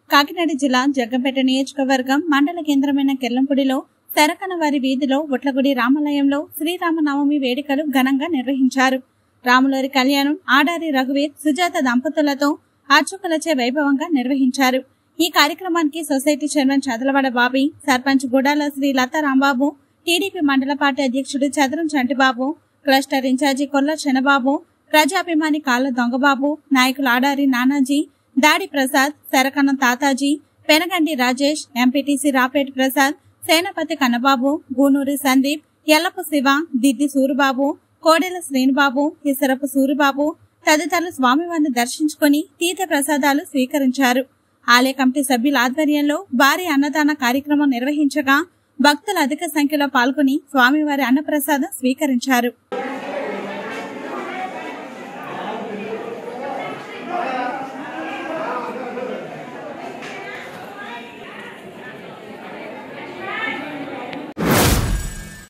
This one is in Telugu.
కాకినాడ జిల్లా జగ్గంపేట నియోజకవర్గం మండల కేంద్రమైన కెల్లంపూడిలో శరకనవారి వీధిలో ఉట్లగుడి రామాలయంలో శ్రీరామనవమి వేడుకలు ఘనంగా నిర్వహించారు రాములవారి కళ్యాణం ఆడారి రఘువీర్ సుజాత దంపతులతో అర్చకులచే వైభవంగా నిర్వహించారు ఈ కార్యక్రమానికి society chairman Chadalavada Babi sarpanch Gudala Sri Latha Rambabu TDP mandal party అధ్యక్షుడు చదరం చంటిబాబు క్లస్టర్ ఇన్ఛార్జి కొల్ల చెనబాబు ప్రజాభిమాని కాళ్ళ దొంగబాబు నాయకులు ఆడారి నానాజీ దాడి ప్రసాద్ శరకన్నం తాతాజీ పెనగండి రాజేష్ ఎంపీటీసీ రాపేటి ప్రసాద్ సేనపతి కన్నబాబు గూనూరి సందీప్ ఎల్లపు శివ దిద్ది సూరిబాబు కోడెల శ్రీనిబాబు ఇసరపు సూరిబాబు తదితరులు స్వామివారిని దర్శించుకుని తీర్థ ప్రసాదాలు స్వీకరించారు ఆలయ కమిటీ సభ్యుల ఆధ్వర్యంలో భారీ అన్నదాన కార్యక్రమం నిర్వహించగా భక్తులు అధిక సంఖ్యలో పాల్గొని స్వామివారి అన్నప్రసాదం స్వీకరించారు